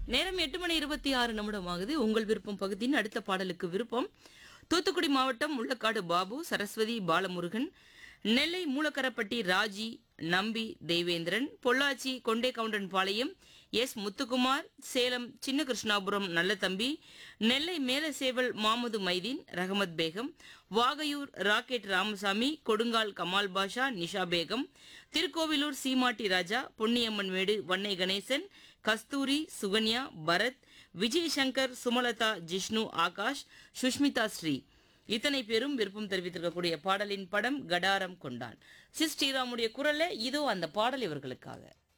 நேரம் எட்டு மணி இருபத்தி ஆறு நிமிடம் ஆகுது உங்கள் விருப்பம் பகுதியின் அடுத்த பாடலுக்கு விருப்பம் தூத்துக்குடி மாவட்டம் முள்ளக்காடு பாபு சரஸ்வதி பாலமுருகன் நெல்லை மூலக்கரப்பட்டி ராஜி நம்பி தேவேந்திரன் பொள்ளாச்சி கொண்டே கவுண்டன் பாளையம் எஸ் முத்துக்குமார் சேலம் சின்ன கிருஷ்ணாபுரம் நல்லதம்பி நெல்லை மேலசேவல் மாமது மைதீன் ரஹமத் பேகம் வாகையூர் ராக்கெட் ராமசாமி கொடுங்கால் கமால் பாஷா நிஷா பேகம் திருக்கோவிலூர் சீமாட்டி ராஜா பொன்னியம்மன் மேடு வன்னை கணேசன் கஸ்தூரி சுகன்யா பரத் விஜய் சங்கர் சுமலதா ஜிஷ்ணு ஆகாஷ் சுஷ்மிதா ஸ்ரீ இத்தனை பேரும் விருப்பம் தெரிவித்திருக்கக்கூடிய பாடலின் படம் கடாரம் கொண்டான் சிஸ் ஸ்ரீராமுடைய குரல்ல இதோ அந்த பாடல் இவர்களுக்காக